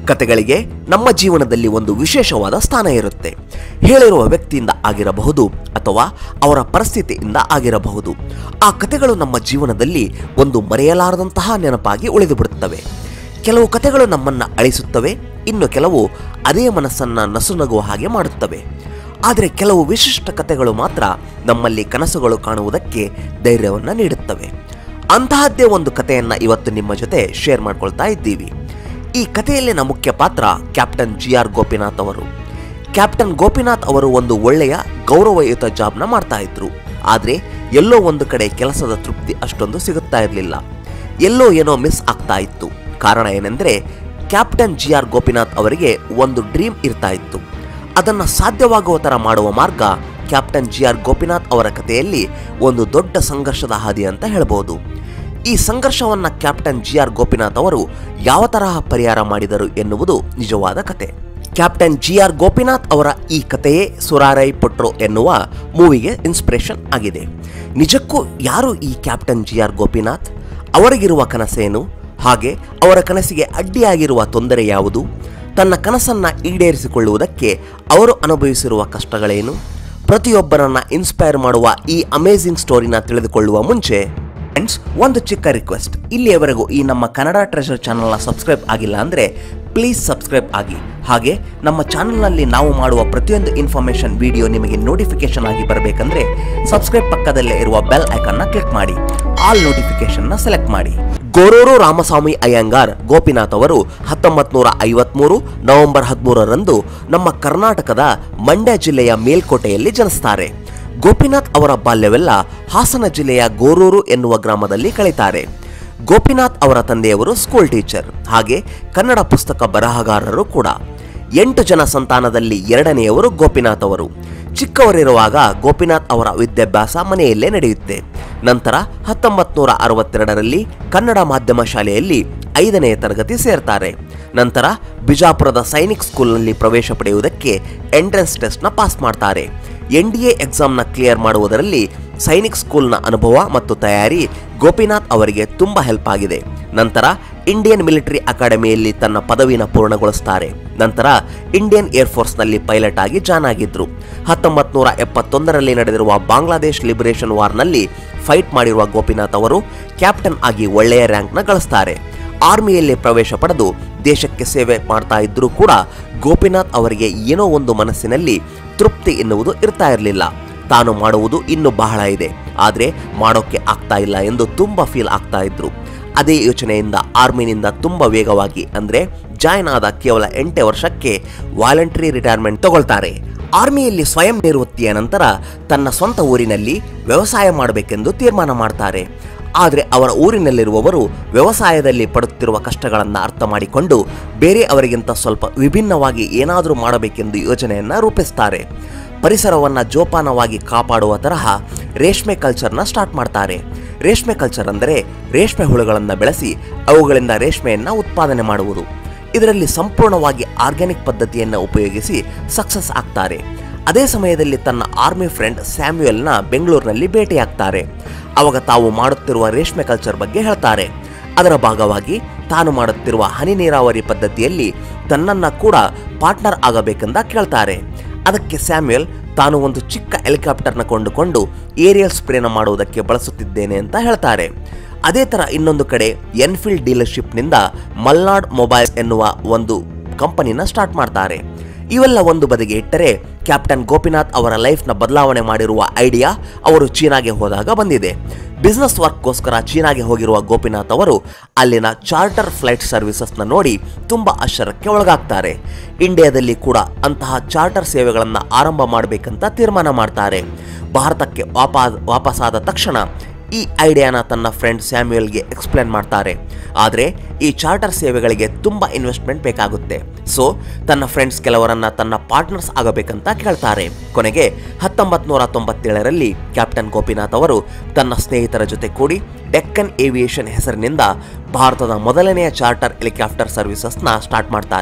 ಕತೆಗಳಿಗೆ ನಮ್ಮ ಜೀವನದಲ್ಲಿ ಒಂದು ವಿಶೇಷವಾದ ಸ್ಥಾನ ಇರುತ್ತೆ ಹೇಳಿರುವ ವ್ಯಕ್ತಿಯಿಂದ ಆಗಿರಬಹುದು ಅಥವಾ ಅವರ ಪರಿಸ್ಥಿತಿಯಿಂದ ಆಗಿರಬಹುದು ಆ ಕತೆಗಳು ನಮ್ಮ ಜೀವನದಲ್ಲಿ ಒಂದು ಮರೆಯಲಾರದಂತಹ ನೆನಪಾಗಿ ಉಳಿದು ಬಿಡುತ್ತವೆ ಕೆಲವು ಕತೆಗಳು ನಮ್ಮನ್ನ ಅಳಿಸುತ್ತವೆ ಇನ್ನು ಕೆಲವು ಅದೇ ಮನಸ್ಸನ್ನ ನಸುನಗುವ ಹಾಗೆ ಮಾಡುತ್ತವೆ ಆದರೆ ಕೆಲವು ವಿಶಿಷ್ಟ ಕತೆಗಳು ಮಾತ್ರ ನಮ್ಮಲ್ಲಿ ಕನಸುಗಳು ಕಾಣುವುದಕ್ಕೆ ಧೈರ್ಯವನ್ನು ನೀಡುತ್ತವೆ ಅಂತಹದ್ದೇ ಒಂದು ಕಥೆಯನ್ನ ಇವತ್ತು ನಿಮ್ಮ ಜೊತೆ ಶೇರ್ ಮಾಡ್ಕೊಳ್ತಾ ಇದ್ದೀವಿ ಈ ಕಥೆಯಲ್ಲಿನ ಮುಖ್ಯ ಪಾತ್ರ ಕ್ಯಾಪ್ಟನ್ ಜಿ ಆರ್ ಗೋಪಿನಾಥ್ ಅವರು ಕ್ಯಾಪ್ಟನ್ ಗೋಪಿನಾಥ್ ಅವರು ಒಂದು ಒಳ್ಳೆಯ ಗೌರವಯುತ ಜಾಬ್ನ ಮಾಡ್ತಾ ಇದ್ರು ಆದರೆ ಎಲ್ಲೋ ಒಂದು ಕಡೆ ಕೆಲಸದ ತೃಪ್ತಿ ಅಷ್ಟೊಂದು ಸಿಗುತ್ತಾ ಇರಲಿಲ್ಲ ಎಲ್ಲೋ ಏನೋ ಮಿಸ್ ಆಗ್ತಾ ಇತ್ತು ಕಾರಣ ಏನೆಂದರೆ ಕ್ಯಾಪ್ಟನ್ ಜಿ ಆರ್ ಗೋಪಿನಾಥ್ ಅವರಿಗೆ ಒಂದು ಡ್ರೀಮ್ ಇರ್ತಾ ಇತ್ತು ಅದನ್ನು ಸಾಧ್ಯವಾಗುವ ಥರ ಮಾಡುವ ಮಾರ್ಗ ಕ್ಯಾಪ್ಟನ್ ಜಿ ಆರ್ ಗೋಪಿನಾಥ್ ಅವರ ಕಥೆಯಲ್ಲಿ ಒಂದು ದೊಡ್ಡ ಸಂಘರ್ಷದ ಹಾದಿ ಅಂತ ಹೇಳ್ಬೋದು ಈ ಸಂಘರ್ಷವನ್ನ ಕ್ಯಾಪ್ಟನ್ ಜಿ ಆರ್ ಗೋಪಿನಾಥ್ ಅವರು ಯಾವ ತರಹ ಪರಿಹಾರ ಮಾಡಿದರು ಎನ್ನುವುದು ನಿಜವಾದ ಕತೆ ಕ್ಯಾಪ್ಟನ್ ಜಿ ಆರ್ ಗೋಪಿನಾಥ್ ಅವರ ಈ ಕಥೆಯೇ ಸುರಾರೈ ಪೊಟ್ರೋ ಎನ್ನುವ ಮೂವಿಗೆ ಇನ್ಸ್ಪಿರೇಷನ್ ಆಗಿದೆ ನಿಜಕ್ಕೂ ಯಾರು ಈ ಕ್ಯಾಪ್ಟನ್ ಜಿ ಆರ್ ಗೋಪಿನಾಥ್ ಅವರಿಗಿರುವ ಕನಸೇನು ಹಾಗೆ ಅವರ ಕನಸಿಗೆ ಅಡ್ಡಿಯಾಗಿರುವ ತೊಂದರೆ ಯಾವುದು ತನ್ನ ಕನಸನ್ನ ಈಡೇರಿಸಿಕೊಳ್ಳುವುದಕ್ಕೆ ಅವರು ಅನುಭವಿಸಿರುವ ಕಷ್ಟಗಳೇನು ಪ್ರತಿಯೊಬ್ಬರನ್ನ ಇನ್ಸ್ಪೈರ್ ಮಾಡುವ ಈ ಅಮೇಝಿಂಗ್ ಸ್ಟೋರಿನ ತಿಳಿದುಕೊಳ್ಳುವ ಮುಂಚೆ ಫ್ರೆಂಡ್ಸ್ ಒಂದು ಚಿಕ್ಕ ರಿಕ್ವೆಸ್ಟ್ ಇಲ್ಲಿಯವರೆಗೂ ಈ ನಮ್ಮ ಕನ್ನಡ ಟ್ರೆಷರ್ ಚಾನಲ್ನ ಸಬ್ಸ್ಕ್ರೈಬ್ ಆಗಿಲ್ಲ ಅಂದರೆ ಪ್ಲೀಸ್ ಸಬ್ಸ್ಕ್ರೈಬ್ ಆಗಿ ಹಾಗೆ ನಮ್ಮ ಚಾನಲ್ನಲ್ಲಿ ನಾವು ಮಾಡುವ ಪ್ರತಿಯೊಂದು ಇನ್ಫಾರ್ಮೇಷನ್ ವಿಡಿಯೋ ನಿಮಗೆ ನೋಟಿಫಿಕೇಶನ್ ಆಗಿ ಬರಬೇಕಂದ್ರೆ ಸಬ್ಸ್ಕ್ರೈಬ್ ಪಕ್ಕದಲ್ಲೇ ಇರುವ ಬೆಲ್ ಐಕನ್ನ ಕ್ಲಿಕ್ ಮಾಡಿ ಆಲ್ ನೋಟಿಫಿಕೇಶನ್ನ ಸೆಲೆಕ್ಟ್ ಮಾಡಿ ಗೋರೂರು ರಾಮಸ್ವಾಮಿ ಅಯ್ಯಂಗಾರ್ ಗೋಪಿನಾಥ್ ಅವರು ಹತ್ತೊಂಬತ್ತು ನೂರ ಐವತ್ಮೂರು ನವೆಂಬರ್ ಹದಿಮೂರರಂದು ನಮ್ಮ ಕರ್ನಾಟಕದ ಮಂಡ್ಯ ಜಿಲ್ಲೆಯ ಮೇಲ್ಕೋಟೆಯಲ್ಲಿ ಜನಿಸ್ತಾರೆ ಗೋಪಿನಾಥ್ ಅವರ ಬಾಲ್ಯವೆಲ್ಲ ಹಾಸನ ಜಿಲ್ಲೆಯ ಗೋರೂರು ಎನ್ನುವ ಗ್ರಾಮದಲ್ಲಿ ಕಳೀತಾರೆ ಗೋಪಿನಾಥ್ ಅವರ ತಂದೆಯವರು ಸ್ಕೂಲ್ ಟೀಚರ್ ಹಾಗೆ ಕನ್ನಡ ಪುಸ್ತಕ ಬರಹಗಾರರು ಕೂಡ ಎಂಟು ಜನ ಸಂತಾನದಲ್ಲಿ ಎರಡನೆಯವರು ಗೋಪಿನಾಥ್ ಅವರು ಚಿಕ್ಕವರಿರುವಾಗ ಗೋಪಿನಾಥ್ ಅವರ ವಿದ್ಯಾಭ್ಯಾಸ ಮನೆಯಲ್ಲೇ ನಡೆಯುತ್ತೆ ನಂತರ ಹತ್ತೊಂಬತ್ತು ನೂರ ಅರವತ್ತೆರಡರಲ್ಲಿ ಕನ್ನಡ ಮಾಧ್ಯಮ ಶಾಲೆಯಲ್ಲಿ ಐದನೆಯ ತರಗತಿ ಸೇರ್ತಾರೆ ನಂತರ ಬಿಜಾಪುರದ ಸೈನಿಕ್ ಸ್ಕೂಲ್ನಲ್ಲಿ ಪ್ರವೇಶ ಪಡೆಯುವುದಕ್ಕೆ ಎಂಟ್ರೆನ್ಸ್ ಟೆಸ್ಟ್ನ ಪಾಸ್ ಮಾಡ್ತಾರೆ ಎನ್ ಡಿ ಎ ಎಕ್ಸಾಮ್ನ ಕ್ಲಿಯರ್ ಮಾಡುವುದರಲ್ಲಿ ಸೈನಿಕ್ ಸ್ಕೂಲ್ನ ಅನುಭವ ಮತ್ತು ತಯಾರಿ ಗೋಪಿನಾಥ್ ಅವರಿಗೆ ತುಂಬ ಹೆಲ್ಪ್ ಆಗಿದೆ ನಂತರ ಇಂಡಿಯನ್ ಮಿಲಿಟರಿ ಅಕಾಡೆಮಿಯಲ್ಲಿ ತನ್ನ ಪದವಿನ ಪೂರ್ಣಗೊಳಿಸ್ತಾರೆ ನಂತರ ಇಂಡಿಯನ್ ಏರ್ಫೋರ್ಸ್ನಲ್ಲಿ ಪೈಲಟ್ ಆಗಿ ಜಾನ್ ಆಗಿದ್ರು ಹತ್ತೊಂಬತ್ತು ನೂರ ಎಪ್ಪತ್ತೊಂದರಲ್ಲಿ ನಡೆದಿರುವ ಬಾಂಗ್ಲಾದೇಶ್ ಲಿಬರೇಷನ್ ವಾರ್ನಲ್ಲಿ ಫೈಟ್ ಮಾಡಿರುವ ಗೋಪಿನಾಥ್ ಅವರು ಕ್ಯಾಪ್ಟನ್ ಆಗಿ ಒಳ್ಳೆಯ ರ್ಯಾಂಕ್ನ ಗಳಿಸ್ತಾರೆ ಆರ್ಮಿಯಲ್ಲಿ ಪ್ರವೇಶ ಪಡೆದು ದೇಶಕ್ಕೆ ಸೇವೆ ಮಾಡ್ತಾ ಇದ್ರೂ ಕೂಡ ಗೋಪಿನಾಥ್ ಅವರಿಗೆ ಏನೋ ಒಂದು ಮನಸ್ಸಿನಲ್ಲಿ ತೃಪ್ತಿ ಎನ್ನುವುದು ಇರ್ತಾ ಇರಲಿಲ್ಲ ತಾನು ಮಾಡುವುದು ಇನ್ನೂ ಬಹಳ ಇದೆ ಆದರೆ ಮಾಡೋಕ್ಕೆ ಆಗ್ತಾ ಇಲ್ಲ ಎಂದು ತುಂಬ ಫೀಲ್ ಆಗ್ತಾ ಇದ್ರು ಅದೇ ಯೋಚನೆಯಿಂದ ಆರ್ಮಿನಿಂದ ತುಂಬ ವೇಗವಾಗಿ ಅಂದರೆ ಜಾಯ್ನ್ ಆದ ಕೇವಲ ಎಂಟೇ ವರ್ಷಕ್ಕೆ ವಾಲಂಟರಿ ರಿಟೈರ್ಮೆಂಟ್ ತಗೊಳ್ತಾರೆ ಆರ್ಮಿಯಲ್ಲಿ ಸ್ವಯಂ ನಿವೃತ್ತಿಯ ನಂತರ ತನ್ನ ಸ್ವಂತ ಊರಿನಲ್ಲಿ ವ್ಯವಸಾಯ ಮಾಡಬೇಕೆಂದು ತೀರ್ಮಾನ ಮಾಡ್ತಾರೆ ಆದರೆ ಅವರ ಊರಿನಲ್ಲಿರುವವರು ವ್ಯವಸಾಯದಲ್ಲಿ ಪಡುತ್ತಿರುವ ಕಷ್ಟಗಳನ್ನು ಅರ್ಥ ಮಾಡಿಕೊಂಡು ಬೇರೆ ಅವರಿಗಿಂತ ಸ್ವಲ್ಪ ವಿಭಿನ್ನವಾಗಿ ಏನಾದರೂ ಮಾಡಬೇಕೆಂದು ಯೋಜನೆಯನ್ನು ರೂಪಿಸ್ತಾರೆ ಪರಿಸರವನ್ನು ಜೋಪಾನವಾಗಿ ಕಾಪಾಡುವ ತರಹ ರೇಷ್ಮೆ ಕಲ್ಚರ್ನ ಸ್ಟಾರ್ಟ್ ಮಾಡ್ತಾರೆ ರೇಷ್ಮೆ ಕಲ್ಚರ್ ಅಂದರೆ ರೇಷ್ಮೆ ಹುಳುಗಳನ್ನು ಬೆಳೆಸಿ ಅವುಗಳಿಂದ ರೇಷ್ಮೆಯನ್ನು ಉತ್ಪಾದನೆ ಮಾಡುವುದು ಇದರಲ್ಲಿ ಸಂಪೂರ್ಣವಾಗಿ ಆರ್ಗ್ಯಾನಿಕ್ ಪದ್ಧತಿಯನ್ನು ಉಪಯೋಗಿಸಿ ಸಕ್ಸಸ್ ಆಗ್ತಾರೆ ಅದೇ ಸಮಯದಲ್ಲಿ ತನ್ನ ಆರ್ಮಿ ಫ್ರೆಂಡ್ ಸ್ಯಾಮ್ಯುಯಲ್ನ ಬೆಂಗಳೂರಿನಲ್ಲಿ ಭೇಟಿಯಾಗ್ತಾರೆ ಅವಾಗ ತಾವು ಮಾಡುತ್ತಿರುವ ರೇಷ್ಮೆ ಕಲ್ಚರ್ ಬಗ್ಗೆ ಹೇಳ್ತಾರೆ ಅದರ ಭಾಗವಾಗಿ ತಾನು ಮಾಡುತ್ತಿರುವ ಹನಿ ನೀರಾವರಿ ಪದ್ಧತಿಯಲ್ಲಿ ತನ್ನನ್ನ ಕೂಡ ಪಾರ್ಟ್ನರ್ ಆಗಬೇಕೆಂದ ಕೇಳ್ತಾರೆ ಅದಕ್ಕೆ ಸ್ಯಾಮ್ಯುಯಲ್ ತಾನು ಒಂದು ಚಿಕ್ಕ ಹೆಲಿಕಾಪ್ಟರ್ನ ಕೊಂಡುಕೊಂಡು ಏರಿಯಲ್ ಸ್ಪ್ರೇನ ಮಾಡುವುದಕ್ಕೆ ಬಳಸುತ್ತಿದ್ದೇನೆ ಅಂತ ಹೇಳ್ತಾರೆ ಅದೇ ಥರ ಇನ್ನೊಂದು ಕಡೆ ಎನ್ಫೀಲ್ಡ್ ಡೀಲರ್ಶಿಪ್ನಿಂದ ಮಲ್ನಾಡ್ ಮೊಬೈಲ್ಸ್ ಎನ್ನುವ ಒಂದು ಕಂಪನಿನ ಸ್ಟಾರ್ಟ್ ಮಾಡ್ತಾರೆ ಇವೆಲ್ಲ ಒಂದು ಬದಿಗೆ ಇಟ್ಟರೆ ಕ್ಯಾಪ್ಟನ್ ಗೋಪಿನಾಥ್ ಅವರ ಲೈಫ್ನ ಬದಲಾವಣೆ ಮಾಡಿರುವ ಐಡಿಯಾ ಅವರು ಚೀನಾಗೆ ಹೋದಾಗ ಬಂದಿದೆ ಬಿಸ್ನೆಸ್ ವರ್ಕ್ಗೋಸ್ಕರ ಚೀನಾಗೆ ಹೋಗಿರುವ ಗೋಪಿನಾಥ್ ಅವರು ಅಲ್ಲಿನ ಚಾರ್ಟರ್ ಫ್ಲೈಟ್ ಸರ್ವಿಸಸ್ನ ನೋಡಿ ತುಂಬ ಆಶ್ಚರ್ಯಕ್ಕೆ ಒಳಗಾಗ್ತಾರೆ ಇಂಡಿಯಾದಲ್ಲಿ ಕೂಡ ಅಂತಹ ಚಾರ್ಟರ್ ಸೇವೆಗಳನ್ನು ಆರಂಭ ಮಾಡಬೇಕಂತ ತೀರ್ಮಾನ ಮಾಡ್ತಾರೆ ಭಾರತಕ್ಕೆ ವಾಪಾ ವಾಪಸ್ಸಾದ ತಕ್ಷಣ ಈ ಐಡಿಯಾನ ತನ್ನ ಫ್ರೆಂಡ್ ಸ್ಯಾಮ್ಯುಯಲ್ಗೆ ಎಕ್ಸ್ಪ್ಲೇನ್ ಮಾಡ್ತಾರೆ ಆದರೆ ಈ ಚಾರ್ಟರ್ ಸೇವೆಗಳಿಗೆ ತುಂಬ ಇನ್ವೆಸ್ಟ್ಮೆಂಟ್ ಬೇಕಾಗುತ್ತೆ ಸೊ ತನ್ನ ಫ್ರೆಂಡ್ಸ್ ಕೆಲವರನ್ನ ತನ್ನ ಪಾರ್ಟ್ನರ್ಸ್ ಆಗಬೇಕಂತ ಕೇಳ್ತಾರೆ ಕೊನೆಗೆ ಹತ್ತೊಂಬತ್ತು ನೂರ ತೊಂಬತ್ತೇಳರಲ್ಲಿ ಕ್ಯಾಪ್ಟನ್ ಗೋಪಿನಾಥ್ ಅವರು ತನ್ನ ಸ್ನೇಹಿತರ ಜೊತೆ ಕೂಡಿ ಡೆಕ್ಕನ್ ಏವಿಯೇಷನ್ ಹೆಸರಿನಿಂದ ಭಾರತದ ಮೊದಲನೆಯ ಚಾರ್ಟರ್ ಹೆಲಿಕಾಪ್ಟರ್ ಸರ್ವಿಸಸ್ನ ಸ್ಟಾರ್ಟ್ ಮಾಡ್ತಾರೆ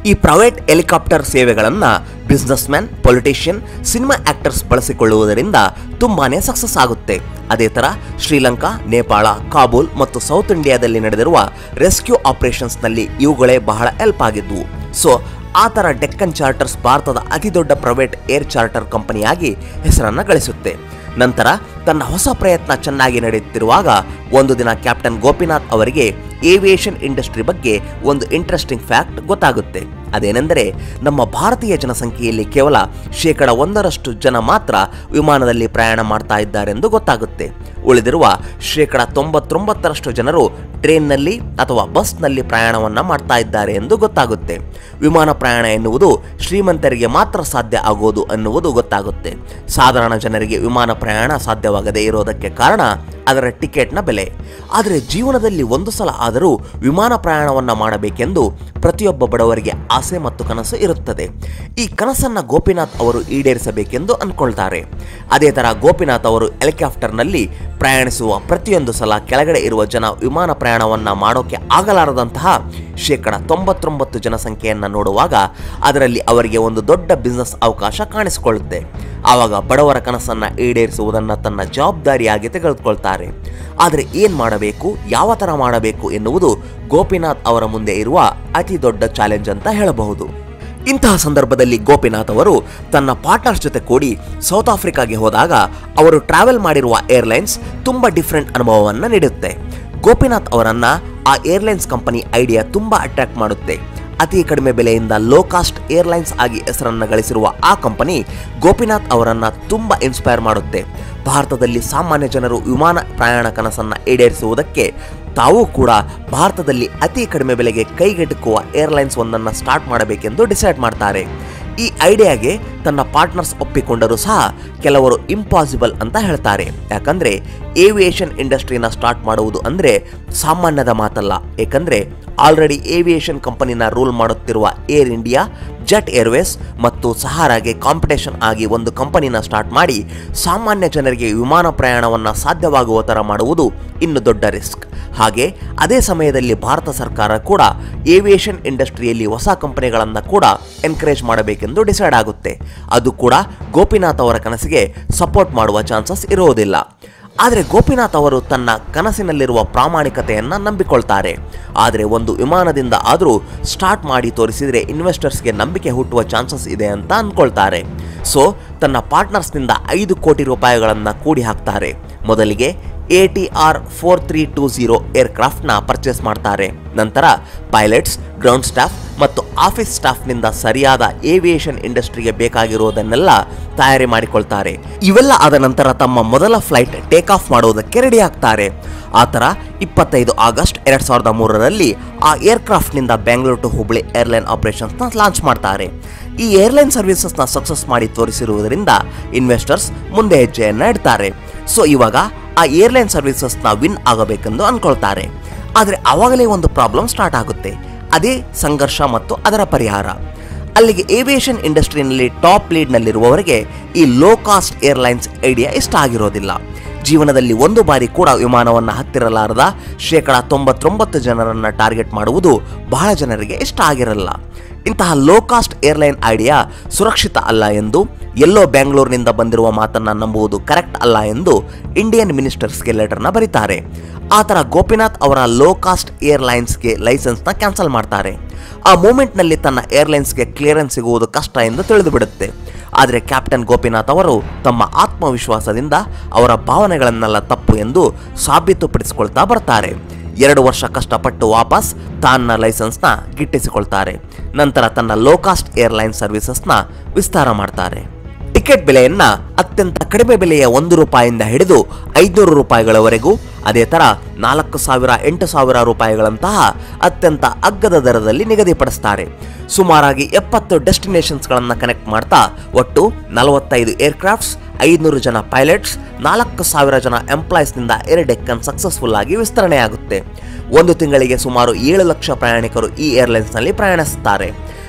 ಈ ಪ್ರೈವೇಟ್ ಹೆಲಿಕಾಪ್ಟರ್ ಸೇವೆಗಳನ್ನು business man politician cinema actors ಬಳಸಿಕೊಳ್ಳುವುದರಿಂದ ತುಂಬಾನೇ ಸಕ್ಸಸ್ ಆಗುತ್ತೆ ಅದೇ ತರ ಶ್ರೀಲಂಕಾ ನೇಪಾಳ ಕಾಬೂಲ್ ಮತ್ತು ಸೌತ್ ಇಂಡಿಯಾದಲ್ಲಿ ನಡೆದಿರುವ ರೆಸ್ಕ್ಯೂ ಆಪರೇಷನ್ಸ್ನಲ್ಲಿ ಇವುಗಳೇ ಬಹಳ ಹೆಲ್ಪ್ ಆಗಿದ್ವು ಸೊ ಆ ಥರ ಡೆಕ್ಕನ್ ಚಾರ್ಟರ್ಸ್ ಭಾರತದ ಅತಿದೊಡ್ಡ ಪ್ರೈವೇಟ್ ಏರ್ ಚಾರ್ಟರ್ ಕಂಪನಿಯಾಗಿ ಹೆಸರನ್ನು ಗಳಿಸುತ್ತೆ ನಂತರ ತನ್ನ ಹೊಸ ಪ್ರಯತ್ನ ಚೆನ್ನಾಗಿ ನಡೆಯುತ್ತಿರುವಾಗ ಒಂದು ದಿನ ಕ್ಯಾಪ್ಟನ್ ಗೋಪಿನಾಥ್ ಅವರಿಗೆ ಏವಿಯೇಷನ್ ಇಂಡಸ್ಟ್ರಿ ಬಗ್ಗೆ ಒಂದು ಇಂಟ್ರೆಸ್ಟಿಂಗ್ ಫ್ಯಾಕ್ಟ್ ಗೊತ್ತಾಗುತ್ತೆ ಅದೇನೆಂದರೆ ನಮ್ಮ ಭಾರತೀಯ ಜನಸಂಖ್ಯೆಯಲ್ಲಿ ಕೇವಲ ಶೇಕಡ ಒಂದರಷ್ಟು ಜನ ಮಾತ್ರ ವಿಮಾನದಲ್ಲಿ ಪ್ರಯಾಣ ಮಾಡ್ತಾ ಇದ್ದಾರೆಂದು ಗೊತ್ತಾಗುತ್ತೆ ಉಳಿದಿರುವ ಶೇಕಡ ತೊಂಬತ್ತೊಂಬತ್ತರಷ್ಟು ಜನರು ಟ್ರೈನ್ನಲ್ಲಿ ಅಥವಾ ಬಸ್ನಲ್ಲಿ ಪ್ರಯಾಣವನ್ನ ಮಾಡ್ತಾ ಇದ್ದಾರೆ ಎಂದು ಗೊತ್ತಾಗುತ್ತೆ ವಿಮಾನ ಪ್ರಯಾಣ ಎನ್ನುವುದು ಶ್ರೀಮಂತರಿಗೆ ಮಾತ್ರ ಸಾಧ್ಯ ಆಗುವುದು ಅನ್ನುವುದು ಗೊತ್ತಾಗುತ್ತೆ ಸಾಧಾರಣ ಜನರಿಗೆ ವಿಮಾನ ಪ್ರಯಾಣ ಸಾಧ್ಯವಾಗದೇ ಇರೋದಕ್ಕೆ ಕಾರಣ ಅದರ ಟಿಕೆಟ್ನ ಬೆಲೆ ಆದರೆ ಜೀವನದಲ್ಲಿ ಒಂದು ಸಲ ಆದರೂ ವಿಮಾನ ಪ್ರಯಾಣವನ್ನ ಮಾಡಬೇಕೆಂದು ಪ್ರತಿಯೊಬ್ಬ ಬಡವರಿಗೆ ಆಸೆ ಮತ್ತು ಕನಸು ಇರುತ್ತದೆ ಈ ಕನಸನ್ನ ಗೋಪಿನಾಥ್ ಅವರು ಈಡೇರಿಸಬೇಕೆಂದು ಅನ್ಕೊಳ್ತಾರೆ ಅದೇ ತರ ಗೋಪಿನಾಥ್ ಅವರು ಹೆಲಿಕಾಪ್ಟರ್ನಲ್ಲಿ ಪ್ರಯಾಣಿಸುವ ಪ್ರತಿಯೊಂದು ಸಲ ಕೆಳಗಡೆ ಇರುವ ಜನ ವಿಮಾನ ಪ್ರಯಾಣವನ್ನ ಮಾಡೋಕೆ ಆಗಲಾರದಂತಹ ಶೇಕಡ ತೊಂಬತ್ತೊಂಬತ್ತು ಜನಸಂಖ್ಯೆಯನ್ನ ನೋಡುವಾಗ ಅದರಲ್ಲಿ ಅವರಿಗೆ ಒಂದು ದೊಡ್ಡ ಬಿಸ್ನೆಸ್ ಅವಕಾಶ ಕಾಣಿಸಿಕೊಳ್ಳುತ್ತೆ ಆವಾಗ ಬಡವರ ಕನಸನ್ನ ಈಡೇರಿಸುವುದನ್ನ ತನ್ನ ಜವಾಬ್ದಾರಿಯಾಗಿ ತೆಗೆದುಕೊಳ್ತಾರೆ ಆದರೆ ಏನ್ ಮಾಡಬೇಕು ಯಾವ ತರ ಮಾಡಬೇಕು ಎನ್ನುವುದು ಗೋಪಿನಾಥ್ ಅವರ ಮುಂದೆ ಇರುವ ಅತಿ ದೊಡ್ಡ ಚಾಲೆಂಜ್ ಅಂತ ಹೇಳಬಹುದು ಇಂತಹ ಸಂದರ್ಭದಲ್ಲಿ ಗೋಪಿನಾಥ್ ಅವರು ತನ್ನ ಪಾರ್ಟ್ನರ್ಸ್ ಜೊತೆ ಕೂಡಿ ಸೌತ್ ಆಫ್ರಿಕಾಗೆ ಹೋದಾಗ ಅವರು ಟ್ರಾವೆಲ್ ಮಾಡಿರುವ ಏರ್ಲೈನ್ಸ್ ತುಂಬಾ ಡಿಫ್ರೆಂಟ್ ಅನುಭವವನ್ನು ನೀಡುತ್ತೆ ಗೋಪಿನಾಥ್ ಅವರನ್ನ ಆ ಏರ್ಲೈನ್ಸ್ ಕಂಪನಿ ಐಡಿಯಾ ತುಂಬಾ ಅಟ್ರಾಕ್ಟ್ ಮಾಡುತ್ತೆ ಅತಿ ಕಡಿಮೆ ಬೆಲೆಯಿಂದ ಲೋ ಕಾಸ್ಟ್ ಏರ್ಲೈನ್ಸ್ ಆಗಿ ಹೆಸರನ್ನು ಗಳಿಸಿರುವ ಆ ಕಂಪನಿ ಗೋಪಿನಾಥ್ ಅವರನ್ನ ತುಂಬಾ ಇನ್ಸ್ಪೈರ್ ಮಾಡುತ್ತೆ ಭಾರತದಲ್ಲಿ ಸಾಮಾನ್ಯ ಜನರು ವಿಮಾನ ಪ್ರಯಾಣ ಕನಸನ್ನ ಈಡೇರಿಸುವುದಕ್ಕೆ ತಾವು ಕೂಡ ಭಾರತದಲ್ಲಿ ಅತಿ ಕಡಿಮೆ ಬೆಲೆಗೆ ಕೈಗೆಟುಕುವ ಏರ್ಲೈನ್ಸ್ ಒಂದನ್ನು ಸ್ಟಾರ್ಟ್ ಮಾಡಬೇಕೆಂದು ಡಿಸೈಡ್ ಮಾಡ್ತಾರೆ ಈ ಐಡಿಯಾಗೆ ತನ್ನ ಪಾರ್ಟ್ನರ್ಸ್ ಒಪ್ಪಿಕೊಂಡರೂ ಸಹ ಕೆಲವರು ಇಂಪಾಸಿಬಲ್ ಅಂತ ಹೇಳ್ತಾರೆ ಯಾಕಂದ್ರೆ ಏವಿಯೇಷನ್ ಇಂಡಸ್ಟ್ರಿನ ಸ್ಟಾರ್ಟ್ ಮಾಡುವುದು ಅಂದ್ರೆ ಸಾಮಾನ್ಯದ ಮಾತಲ್ಲ ಏಕೆಂದ್ರೆ ಆಲ್ರೆಡಿ ಏವಿಯೇಷನ್ ಕಂಪನಿನ ರೂಲ್ ಮಾಡುತ್ತಿರುವ ಏರ್ ಇಂಡಿಯಾ ಜೆಟ್ ಏರ್ವೇಸ್ ಮತ್ತು ಸಹಾರಾಗೆ ಕಾಂಪಿಟೇಷನ್ ಆಗಿ ಒಂದು ಕಂಪನಿನ ಸ್ಟಾರ್ಟ್ ಮಾಡಿ ಸಾಮಾನ್ಯ ಜನರಿಗೆ ವಿಮಾನ ಪ್ರಯಾಣವನ್ನು ಸಾಧ್ಯವಾಗುವ ಥರ ಮಾಡುವುದು ಇನ್ನು ದೊಡ್ಡ ರಿಸ್ಕ್ ಹಾಗೆ ಅದೇ ಸಮಯದಲ್ಲಿ ಭಾರತ ಸರ್ಕಾರ ಕೂಡ ಏವಿಯೇಷನ್ ಇಂಡಸ್ಟ್ರಿಯಲ್ಲಿ ಹೊಸ ಕಂಪನಿಗಳನ್ನು ಕೂಡ ಎನ್ಕರೇಜ್ ಮಾಡಬೇಕೆಂದು ಡಿಸೈಡ್ ಆಗುತ್ತೆ ಅದು ಕೂಡ ಗೋಪಿನಾಥ್ ಅವರ ಕನಸಿಗೆ ಸಪೋರ್ಟ್ ಮಾಡುವ ಚಾನ್ಸಸ್ ಇರುವುದಿಲ್ಲ ಆದರೆ ಗೋಪಿನಾಥ್ ಅವರು ತನ್ನ ಕನಸಿನಲ್ಲಿರುವ ಪ್ರಾಮಾಣಿಕತೆಯನ್ನು ನಂಬಿಕೊಳ್ತಾರೆ ಆದರೆ ಒಂದು ವಿಮಾನದಿಂದ ಆದರೂ ಸ್ಟಾರ್ಟ್ ಮಾಡಿ ತೋರಿಸಿದರೆ ಇನ್ವೆಸ್ಟರ್ಸ್ಗೆ ನಂಬಿಕೆ ಹುಟ್ಟುವ ಚಾನ್ಸಸ್ ಇದೆ ಅಂತ ಅಂದ್ಕೊಳ್ತಾರೆ ಸೊ ತನ್ನ ಪಾರ್ಟ್ನರ್ಸ್ನಿಂದ ಐದು ಕೋಟಿ ರೂಪಾಯಿಗಳನ್ನು ಕೂಡಿ ಹಾಕ್ತಾರೆ ಮೊದಲಿಗೆ A T R four three two zero ಏರ್ಕ್ರಾಫ್ಟ್ನ ಪರ್ಚೇಸ್ ಮಾಡ್ತಾರೆ ನಂತರ ಪೈಲಟ್ಸ್ ಗ್ರೌಂಡ್ ಸ್ಟಾಫ್ ಮತ್ತು ಆಫೀಸ್ ಸ್ಟಾಫ್ನಿಂದ ಸರಿಯಾದ ಏವಿಯೇಷನ್ ಇಂಡಸ್ಟ್ರಿಗೆ ಬೇಕಾಗಿರುವುದನ್ನೆಲ್ಲ ತಯಾರಿ ಮಾಡಿಕೊಳ್ತಾರೆ ಇವೆಲ್ಲ ಆದ ನಂತರ ತಮ್ಮ ಮೊದಲ ಫ್ಲೈಟ್ ಟೇಕ್ ಆಫ್ ಮಾಡುವುದಕ್ಕೆ ರೆಡಿ ಆಗ್ತಾರೆ ಆ ಥರ ಇಪ್ಪತ್ತೈದು ಆಗಸ್ಟ್ ಎರಡ್ ಸಾವಿರದ ಮೂರರಲ್ಲಿ ಆ ಏರ್ಕ್ರಾಫ್ಟ್ನಿಂದ ಬೆಂಗಳೂರು ಟು ಹುಬ್ಳಿ ಏರ್ಲೈನ್ ಆಪರೇಷನ್ಸ್ನ ಲಾಂಚ್ ಮಾಡ್ತಾರೆ ಈ ಏರ್ಲೈನ್ ಸರ್ವಿಸಸ್ನ ಸಕ್ಸಸ್ ಮಾಡಿ ತೋರಿಸಿರುವುದರಿಂದ ಇನ್ವೆಸ್ಟರ್ಸ್ ಮುಂದೆ ಹೆಜ್ಜೆಯನ್ನ ಇಡ್ತಾರೆ ಸೊ ಇವಾಗ ಆ ಏರ್ಲೈನ್ ಸರ್ವಿಸಸ್ನ ವಿನ್ ಆಗಬೇಕೆಂದು ಅನ್ಕೊಳ್ತಾರೆ ಆದರೆ ಆವಾಗಲೇ ಒಂದು ಪ್ರಾಬ್ಲಮ್ ಸ್ಟಾರ್ಟ್ ಆಗುತ್ತೆ ಅದೇ ಸಂಘರ್ಷ ಮತ್ತು ಅದರ ಪರಿಹಾರ ಅಲ್ಲಿಗೆ ಏವಿಯೇಷನ್ ಇಂಡಸ್ಟ್ರಿನಲ್ಲಿ ಟಾಪ್ ಲೀಡ್ನಲ್ಲಿರುವವರಿಗೆ ಈ ಲೋ ಕಾಸ್ಟ್ ಏರ್ಲೈನ್ಸ್ ಐಡಿಯಾ ಇಷ್ಟ ಆಗಿರೋದಿಲ್ಲ ಜೀವನದಲ್ಲಿ ಒಂದು ಬಾರಿ ಕೂಡ ವಿಮಾನವನ್ನು ಹತ್ತಿರಲಾರದ ಶೇಕಡ ತೊಂಬತ್ತೊಂಬತ್ತು ಜನರನ್ನು ಟಾರ್ಗೆಟ್ ಮಾಡುವುದು ಬಹಳ ಜನರಿಗೆ ಇಷ್ಟ ಆಗಿರಲ್ಲ ಇಂತಹ ಲೋ ಕಾಸ್ಟ್ ಏರ್ಲೈನ್ ಐಡಿಯಾ ಸುರಕ್ಷಿತ ಅಲ್ಲ ಎಂದು ಎಲ್ಲೋ ಬೆಂಗಳೂರಿನಿಂದ ಬಂದಿರುವ ಮಾತನ್ನ ನಂಬುವುದು ಕರೆಕ್ಟ್ ಅಲ್ಲ ಎಂದು ಇಂಡಿಯನ್ ಮಿನಿಸ್ಟರ್ಸ್ಗೆ ಲೆಟರ್ನ ಬರೀತಾರೆ ಆ ಥರ ಗೋಪಿನಾಥ್ ಅವರ ಲೋ ಕಾಸ್ಟ್ ಏರ್ಲೈನ್ಸ್ಗೆ ಲೈಸೆನ್ಸ್ನ ಕ್ಯಾನ್ಸಲ್ ಮಾಡ್ತಾರೆ ಆ ಮೂಮೆಂಟ್ನಲ್ಲಿ ತನ್ನ ಏರ್ಲೈನ್ಸ್ಗೆ ಕ್ಲಿಯರೆನ್ಸ್ ಸಿಗುವುದು ಕಷ್ಟ ಎಂದು ತಿಳಿದು ಬಿಡುತ್ತೆ ಆದರೆ ಕ್ಯಾಪ್ಟನ್ ಗೋಪಿನಾಥ್ ಅವರು ತಮ್ಮ ಆತ್ಮವಿಶ್ವಾಸದಿಂದ ಅವರ ಭಾವನೆಗಳನ್ನೆಲ್ಲ ತಪ್ಪು ಎಂದು ಸಾಬೀತುಪಡಿಸಿಕೊಳ್ತಾ ಬರ್ತಾರೆ ಎರಡು ವರ್ಷ ಕಷ್ಟಪಟ್ಟು ವಾಪಸ್ ತನ್ನ ಲೈಸೆನ್ಸ್ನ ಗಿಟ್ಟಿಸಿಕೊಳ್ತಾರೆ ನಂತರ ತನ್ನ ಲೋ ಕಾಸ್ಟ್ ಏರ್ಲೈನ್ ಸರ್ವಿಸಸ್ನ ವಿಸ್ತಾರ ಮಾಡ್ತಾರೆ ಟಿಕೆಟ್ ಬೆಲೆಯನ್ನ ಅತ್ಯಂತ ಕಡಿಮೆ ಬೆಲೆಯ ಒಂದು ರೂಪಾಯಿಂದ ಹಿಡಿದು ಐದುನೂರು ರೂಪಾಯಿಗಳವರೆಗೂ ಅದೇ ತರ ನಾಲ್ಕು ಸಾವಿರ ಎಂಟು ಸಾವಿರ ರೂಪಾಯಿಗಳಂತಹ ಅತ್ಯಂತ ಅಗ್ಗದ ದರದಲ್ಲಿ ನಿಗದಿಪಡಿಸ್ತಾರೆ ಸುಮಾರಾಗಿ ಎಪ್ಪತ್ತು ಡೆಸ್ಟಿನೇಷನ್ಸ್ಗಳನ್ನು ಕನೆಕ್ಟ್ ಮಾಡ್ತಾ ಒಟ್ಟು ನಲವತ್ತೈದು ಏರ್ಕ್ರಾಫ್ಟ್ಸ್ ಐದುನೂರು ಜನ ಪೈಲಟ್ಸ್ ನಾಲ್ಕು ಸಾವಿರ ಜನ ಎಂಪ್ಲಾಯೀಸ್ನಿಂದ ಏರ್ ಡೆಕ್ಕನ್ ಸಕ್ಸಸ್ಫುಲ್ ಆಗಿ ವಿಸ್ತರಣೆಯಾಗುತ್ತೆ ಒಂದು ತಿಂಗಳಿಗೆ ಸುಮಾರು ಏಳು ಲಕ್ಷ ಪ್ರಯಾಣಿಕರು ಈ ಏರ್ಲೈನ್ಸ್ನಲ್ಲಿ ಪ್ರಯಾಣಿಸುತ್ತಾರೆ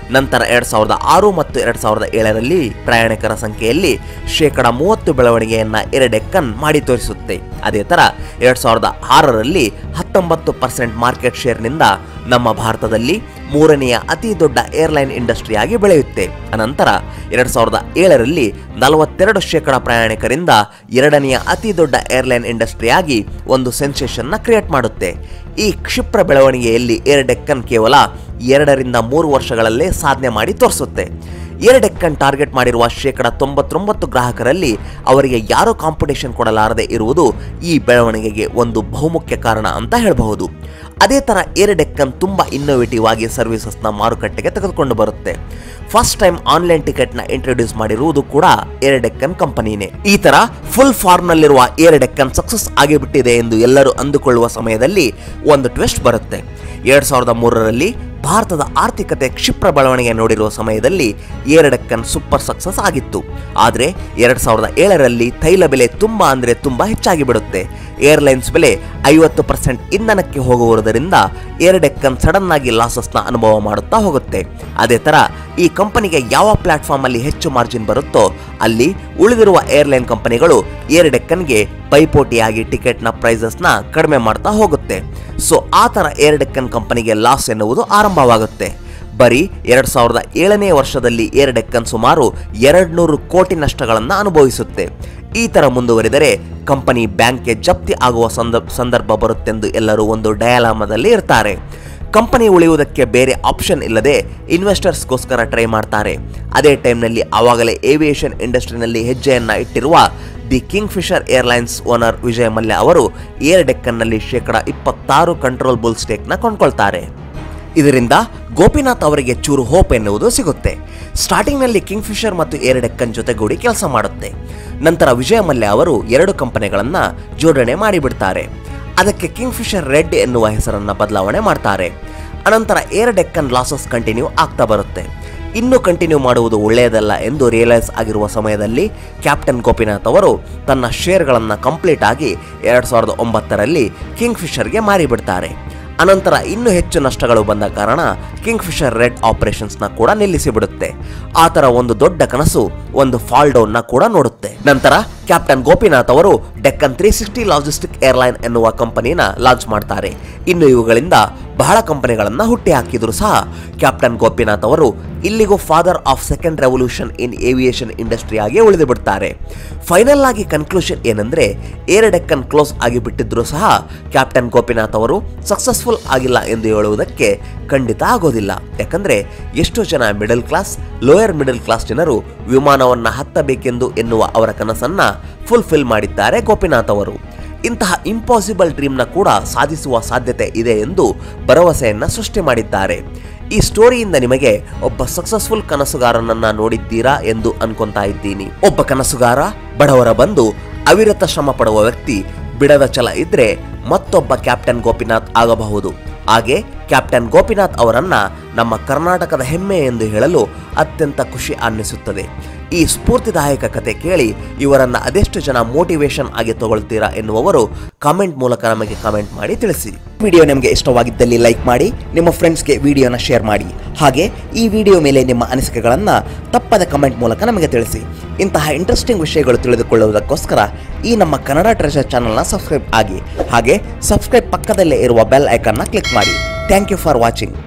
ನಂತರ ಎರಡ್ ಸಾವಿರದ ಆರು ಮತ್ತು ಎರಡ್ ಸಾವಿರದ ಏಳರಲ್ಲಿ ಪ್ರಯಾಣಿಕರ ಸಂಖ್ಯೆಯಲ್ಲಿ ಶೇಕಡ ಮೂವತ್ತು ಬೆಳವಣಿಗೆಯನ್ನ ಏರ್ಡೆಕ್ಕನ್ ಮಾಡಿ ತೋರಿಸುತ್ತೆ ಅದೇ ತರ ಎರಡ್ ಸಾವಿರದ ಆರರಲ್ಲಿ ಹತ್ತೊಂಬತ್ತು ಪರ್ಸೆಂಟ್ ಮಾರ್ಕೆಟ್ ಶೇರ್ನಿಂದ ನಮ್ಮ ಭಾರತದಲ್ಲಿ ಮೂರನೆಯ ಅತಿ ದೊಡ್ಡ ಏರ್ಲೈನ್ ಇಂಡಸ್ಟ್ರಿಯಾಗಿ ಬೆಳೆಯುತ್ತೆ ಅನಂತರ ಎರಡ್ ಸಾವಿರದ ಏಳರಲ್ಲಿ ನಲವತ್ತೆರಡು ಶೇಕಡ ಪ್ರಯಾಣಿಕರಿಂದ ಎರಡನೆಯ ಅತಿ ದೊಡ್ಡ ಏರ್ಲೈನ್ ಇಂಡಸ್ಟ್ರಿಯಾಗಿ ಒಂದು ಸೆನ್ಸೇಷನ್ನ ಕ್ರಿಯೇಟ್ ಮಾಡುತ್ತೆ ಈ ಕ್ಷಿಪ್ರ ಬೆಳವಣಿಗೆಯಲ್ಲಿ ಏರ್ ಡೆಕ್ಕನ್ ಕೇವಲ ಎರಡರಿಂದ ಮೂರು ವರ್ಷಗಳಲ್ಲೇ ಸಾಧನೆ ಮಾಡಿ ತೋರಿಸುತ್ತೆ ಏರ್ ಡೆಕ್ಕನ್ ಟಾರ್ಗೆಟ್ ಮಾಡಿರುವ ಶೇಕಡ ತೊಂಬತ್ತೊಂಬತ್ತು ಗ್ರಾಹಕರಲ್ಲಿ ಅವರಿಗೆ ಯಾರೂ ಕಾಂಪಿಟೇಷನ್ ಕೊಡಲಾರದೆ ಇರುವುದು ಈ ಬೆಳವಣಿಗೆಗೆ ಒಂದು ಬಹುಮುಖ್ಯ ಕಾರಣ ಅಂತ ಹೇಳಬಹುದು ಅದೇ ತರ ಏರ್ ಡೆಕ್ಕನ್ ತುಂಬಾ ಇನ್ನೋವೇಟಿವ್ ಆಗಿ ಸರ್ವಿಸಸ್ನ ಮಾರುಕಟ್ಟೆಗೆ ತೆಗೆದುಕೊಂಡು ಬರುತ್ತೆ ಫಸ್ಟ್ ಟೈಮ್ ಆನ್ಲೈನ್ ಟಿಕೆಟ್ನ ಇಂಟ್ರೊಡ್ಯೂಸ್ ಮಾಡಿರುವುದು ಕೂಡ ಏರ್ ಡೆಕ್ಕನ್ ಕಂಪನಿನೇ ಈ ತರ ಫುಲ್ ಫಾರ್ಮ್ ನಲ್ಲಿರುವ ಏರ್ ಡೆಕ್ಕನ್ ಸಕ್ಸಸ್ ಆಗಿಬಿಟ್ಟಿದೆ ಎಂದು ಎಲ್ಲರೂ ಅಂದುಕೊಳ್ಳುವ ಸಮಯದಲ್ಲಿ ಒಂದು ಟ್ವಿಸ್ಟ್ ಬರುತ್ತೆ ಎರಡ್ ಸಾವಿರದ ಮೂರರಲ್ಲಿ ಭಾರತದ ಆರ್ಥಿಕತೆ ಕ್ಷಿಪ್ರ ಬೆಳವಣಿಗೆ ನೋಡಿರುವ ಸಮಯದಲ್ಲಿ ಏರ್ ಡೆಕ್ಕನ್ ಸೂಪರ್ ಸಕ್ಸಸ್ ಆಗಿತ್ತು ಆದರೆ ಎರಡ್ ಸಾವಿರದ ಏಳರಲ್ಲಿ ತೈಲ ಬೆಲೆ ತುಂಬಾ ಅಂದ್ರೆ ತುಂಬಾ ಹೆಚ್ಚಾಗಿ ಬಿಡುತ್ತೆ ಏರ್ಲೈನ್ಸ್ ಬೆಲೆ ಐವತ್ತು ಪರ್ಸೆಂಟ್ ಇಂಧನಕ್ಕೆ ಹೋಗುವುದರಿಂದ ಏರ್ ಡೆಕ್ಕನ್ ಸಡನ್ ಆಗಿ ಲಾಸಸ್ನ ಅನುಭವ ಮಾಡುತ್ತಾ ಹೋಗುತ್ತೆ ಅದೇ ತರ ಈ ಕಂಪನಿಗೆ ಯಾವ ಪ್ಲಾಟ್ಫಾರ್ಮ್ ಅಲ್ಲಿ ಹೆಚ್ಚು ಮಾರ್ಜಿನ್ ಬರುತ್ತೋ ಅಲ್ಲಿ ಉಳಿದಿರುವ ಏರ್ಲೈನ್ ಕಂಪನಿಗಳು ಏರ್ ಡೆಕ್ಕನ್ಗೆ ಪೈಪೋಟಿಯಾಗಿ ಟಿಕೆಟ್ನ ಪ್ರೈಸಸ್ನ ಕಡಿಮೆ ಮಾಡ್ತಾ ಹೋಗುತ್ತೆ ಸೊ ಆ ಥರ ಏರ್ ಡೆಕ್ಕನ್ ಕಂಪನಿಗೆ ಲಾಸ್ ಎನ್ನುವುದು ಆರಂಭವಾಗುತ್ತೆ ಬರೀ ಎರಡ್ ಸಾವಿರದ ಏಳನೇ ವರ್ಷದಲ್ಲಿ ಏರ್ ಡೆಕ್ಕನ್ ಸುಮಾರು ಎರಡು ನೂರು ಕೋಟಿ ನಷ್ಟಗಳನ್ನು ಅನುಭವಿಸುತ್ತೆ ಈ ತರ ಮುಂದುವರಿದರೆ ಕಂಪನಿ ಬ್ಯಾಂಕ್ಗೆ ಜಪ್ತಿ ಆಗುವ ಸಂದರ್ಭ ಸಂದರ್ಭ ಬರುತ್ತೆಂದು ಎಲ್ಲರೂ ಒಂದು ಡಯಾಲಾಮದಲ್ಲಿ ಇರ್ತಾರೆ ಕಂಪನಿ ಉಳಿಯುವುದಕ್ಕೆ ಬೇರೆ ಆಪ್ಷನ್ ಇಲ್ಲದೆ ಇನ್ವೆಸ್ಟರ್ಸ್ಗೋಸ್ಕರ ಟ್ರೈ ಮಾಡ್ತಾರೆ ಅದೇ ಟೈಮ್ನಲ್ಲಿ ಆವಾಗಲೇ ಏವಿಯೇಷನ್ ಇಂಡಸ್ಟ್ರಿನಲ್ಲಿ ಹೆಜ್ಜೆಯನ್ನ ಇಟ್ಟಿರುವ the Kingfisher airlines owner Vijay Mallya ಅವರು ಏರ್ ಡೆಕ್ಕನ್ನಲ್ಲಿ ಶೇಕಡ ಇಪ್ಪತ್ತಾರು ಕಂಟ್ರೋಲ್ ಬುಲ್ ಸ್ಟೇಕ್ನ ಕೊಂಡ್ಕೊಳ್ತಾರೆ ಇದರಿಂದ ಗೋಪಿನಾಥ್ ಅವರಿಗೆ ಚೂರು ಹೋಪ್ ಎನ್ನುವುದು ಸಿಗುತ್ತೆ ಸ್ಟಾರ್ಟಿಂಗ್ನಲ್ಲಿ ಕಿಂಗ್ ಫಿಶರ್ ಮತ್ತು ಏರ್ ಡೆಕ್ಕನ್ ಜೊತೆಗೂಡಿ ಕೆಲಸ ಮಾಡುತ್ತೆ ನಂತರ ವಿಜಯ ಮಲ್ಯ ಅವರು ಎರಡು ಕಂಪನಿಗಳನ್ನು ಜೋಡಣೆ ಮಾಡಿಬಿಡ್ತಾರೆ ಅದಕ್ಕೆ ಕಿಂಗ್ ಫಿಶರ್ ರೆಡ್ ಎನ್ನುವ ಹೆಸರನ್ನು ಬದಲಾವಣೆ ಮಾಡ್ತಾರೆ ಅನಂತರ ಏರ್ ಡೆಕ್ಕನ್ ಲಾಸಸ್ ಕಂಟಿನ್ಯೂ ಆಗ್ತಾ ಬರುತ್ತೆ ಇನ್ನೂ ಕಂಟಿನ್ಯೂ ಮಾಡುವುದು ಒಳ್ಳೆಯದಲ್ಲ ಎಂದು ರಿಯಲೈಸ್ ಆಗಿರುವ ಸಮಯದಲ್ಲಿ ಕ್ಯಾಪ್ಟನ್ ಗೋಪಿನಾಥ್ ಅವರು ತನ್ನ ಶೇರ್ಗಳನ್ನು ಕಂಪ್ಲೀಟ್ ಆಗಿ ಎರಡು ಸಾವಿರದ ಒಂಬತ್ತರಲ್ಲಿ ಕಿಂಗ್ ಫಿಶರ್ಗೆ ಮಾರಿಬಿಡ್ತಾರೆ ಅನಂತರ ಇನ್ನೂ ಹೆಚ್ಚು ನಷ್ಟಗಳು ಬಂದ ಕಾರಣ ಕಿಂಗ್ ಫಿಶರ್ ರೆಡ್ ಆಪರೇಷನ್ಸ್ನ ಕೂಡ ನಿಲ್ಲಿಸಿಬಿಡುತ್ತೆ ಆ ಥರ ಒಂದು ದೊಡ್ಡ ಕನಸು ಒಂದು ಫಾಲ್ ಡೌನ್ನ ಕೂಡ ನೋಡುತ್ತೆ ನಂತರ ಕ್ಯಾಪ್ಟನ್ ಗೋಪಿನಾಥ್ ಅವರು Deccan three sixty logistic airline ಎನ್ನುವ ಕಂಪನಿನ ಲಾಂಚ್ ಮಾಡ್ತಾರೆ ಇನ್ನು ಇವುಗಳಿಂದ ಬಹಳ ಕಂಪನಿಗಳನ್ನ ಹುಟ್ಟಿ ಹಾಕಿದ್ರು ಸಹ ಕ್ಯಾಪ್ಟನ್ ಗೋಪಿನಾಥ್ ಅವರು ಇಲ್ಲಿಗೂ father of second revolution in aviation industry ಆಗಿ ಉಳಿದು ಬಿಡ್ತಾರೆ ಫೈನಲ್ ಆಗಿ ಕನ್ಕ್ಲೂಷನ್ ಏನಂದ್ರೆ ಏರ್ ಡೆಕ್ಕನ್ ಕ್ಲೋಸ್ ಆಗಿ ಬಿಟ್ಟಿದ್ರು ಸಹ ಕ್ಯಾಪ್ಟನ್ ಗೋಪಿನಾಥ್ ಅವರು ಸಕ್ಸಸ್ಫುಲ್ ಆಗಿಲ್ಲ ಎಂದು ಹೇಳುವುದಕ್ಕೆ ಖಂಡಿತ ಆಗೋದಿಲ್ಲ ಯಾಕಂದ್ರೆ ಎಷ್ಟೋ ಜನ middle class lower middle class ಜನರು ವಿಮಾನವನ್ನ ಹತ್ತಬೇಕೆಂದು ಎನ್ನುವ ಅವರ ಕನಸನ್ನ ಫುಲ್ಫಿಲ್ ಮಾಡಿದ್ದಾರೆ ಗೋಪಿನಾಥ್ ಅವರು ಇಂತಹ ಇಂಪಾಸಿಬಲ್ ಡ್ರೀಮ್ನ ಕೂಡ ಸಾಧಿಸುವ ಸಾಧ್ಯತೆ ಇದೆ ಎಂದು ಭರವಸೆಯನ್ನ ಸೃಷ್ಟಿ ಮಾಡಿದ್ದಾರೆ ಈ ಸ್ಟೋರಿಯಿಂದ ನಿಮಗೆ ಒಬ್ಬ ಸಕ್ಸಸ್ಫುಲ್ ಕನಸುಗಾರನನ್ನ ನೋಡಿದ್ದೀರಾ ಎಂದು ಅನ್ಕೊಂತಾ ಇದ್ದೀನಿ ಒಬ್ಬ ಕನಸುಗಾರ ಬಡವರ ಬಂದು ಅವಿರತ ಶ್ರಮ ಪಡುವ ವ್ಯಕ್ತಿ ಬಿಡದ ಛಲ ಇದ್ರೆ ಮತ್ತೊಬ್ಬ ಕ್ಯಾಪ್ಟನ್ ಗೋಪಿನಾಥ್ ಆಗಬಹುದು ಹಾಗೆ ಕ್ಯಾಪ್ಟನ್ ಗೋಪಿನಾಥ್ ಅವರನ್ನ ನಮ್ಮ ಕರ್ನಾಟಕದ ಹೆಮ್ಮೆ ಎಂದು ಹೇಳಲು ಅತ್ಯಂತ ಖುಷಿ ಅನ್ನಿಸುತ್ತದೆ ಈ ಸ್ಫೂರ್ತಿದಾಯಕ ಕತೆ ಕೇಳಿ ಇವರನ್ನ ಅದೆಷ್ಟು ಜನ ಮೋಟಿವೇಶನ್ ಆಗಿ ತಗೊಳ್ತೀರಾ ಎನ್ನುವವರು ಕಾಮೆಂಟ್ ಮೂಲಕ ನಮಗೆ ಕಾಮೆಂಟ್ ಮಾಡಿ ತಿಳಿಸಿ ವಿಡಿಯೋ ನಿಮಗೆ ಇಷ್ಟವಾಗಿದ್ದಲ್ಲಿ ಲೈಕ್ ಮಾಡಿ ನಿಮ್ಮ ಫ್ರೆಂಡ್ಸ್ಗೆ ವಿಡಿಯೋನ ಶೇರ್ ಮಾಡಿ ಹಾಗೆ ಈ ವಿಡಿಯೋ ಮೇಲೆ ನಿಮ್ಮ ಅನಿಸಿಕೆಗಳನ್ನು ತಪ್ಪದ ಕಮೆಂಟ್ ಮೂಲಕ ನಮಗೆ ತಿಳಿಸಿ ಇಂತಹ ಇಂಟ್ರೆಸ್ಟಿಂಗ್ ವಿಷಯಗಳು ತಿಳಿದುಕೊಳ್ಳುವುದಕ್ಕೋಸ್ಕರ ಈ ನಮ್ಮ ಕನ್ನಡ ಟ್ರೆಷರ್ ಚಾನಲ್ನ ಸಬ್ಸ್ಕ್ರೈಬ್ ಆಗಿ ಹಾಗೆ ಸಬ್ಸ್ಕ್ರೈಬ್ ಪಕ್ಕದಲ್ಲೇ ಇರುವ ಬೆಲ್ ಐಕನ್ನ ಕ್ಲಿಕ್ ಮಾಡಿ ಥ್ಯಾಂಕ್ ಯು ಫಾರ್ ವಾಚಿಂಗ್